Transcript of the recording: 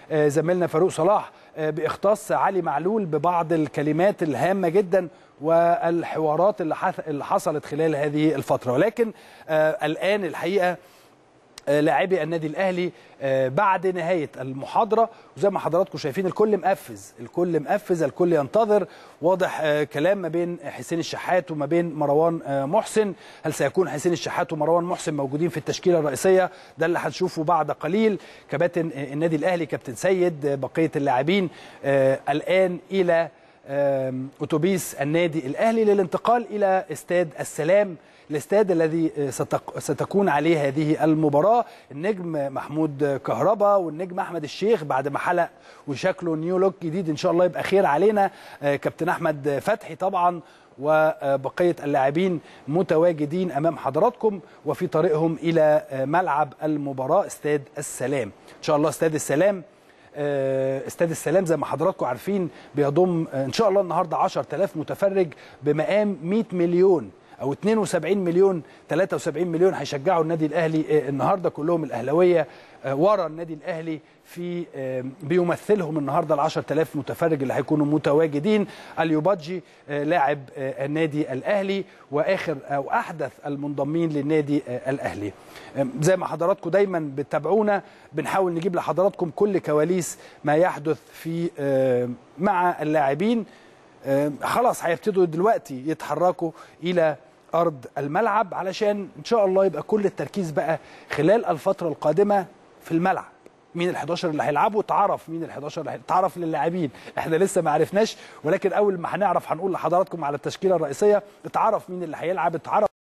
زميلنا فاروق صلاح باختص علي معلول ببعض الكلمات الهامه جدا والحوارات اللي حصلت خلال هذه الفتره ولكن الان الحقيقه لاعبي النادي الاهلي بعد نهايه المحاضره وزي ما حضراتكم شايفين الكل مقفز الكل مقفز الكل ينتظر واضح كلام ما بين حسين الشحات وما بين مروان محسن هل سيكون حسين الشحات ومروان محسن موجودين في التشكيله الرئيسيه ده اللي هنشوفه بعد قليل كباتن النادي الاهلي كابتن سيد بقيه اللاعبين الان الى اتوبيس النادي الاهلي للانتقال الى استاد السلام الاستاد الذي ستكون عليه هذه المباراه النجم محمود كهربا والنجم احمد الشيخ بعد ما حلق وشكله نيو لوك جديد ان شاء الله يبقى خير علينا كابتن احمد فتحي طبعا وبقيه اللاعبين متواجدين امام حضراتكم وفي طريقهم الى ملعب المباراه استاد السلام ان شاء الله استاد السلام استاد السلام زي ما حضراتكم عارفين بيضم ان شاء الله النهارده 10000 متفرج بمقام 100 مليون او 72 مليون 73 مليون هيشجعوا النادي الاهلي النهارده كلهم الاهلاويه ورا النادي الاهلي في بيمثلهم النهارده ال 10000 متفرج اللي هيكونوا متواجدين اليوبادجي لاعب النادي الاهلي واخر او احدث المنضمين للنادي الاهلي زي ما حضراتكم دايما بتتابعونا بنحاول نجيب لحضراتكم كل كواليس ما يحدث في مع اللاعبين خلاص هيبتدوا دلوقتي يتحركوا الى ارض الملعب علشان ان شاء الله يبقى كل التركيز بقى خلال الفتره القادمه في الملعب مين ال11 اللي هيلعبوا اتعرف مين ال11 اللي اتعرف للاعبين احنا لسه ما عرفناش ولكن اول ما هنعرف هنقول لحضراتكم على التشكيله الرئيسيه اتعرف مين اللي هيلعب اتعرف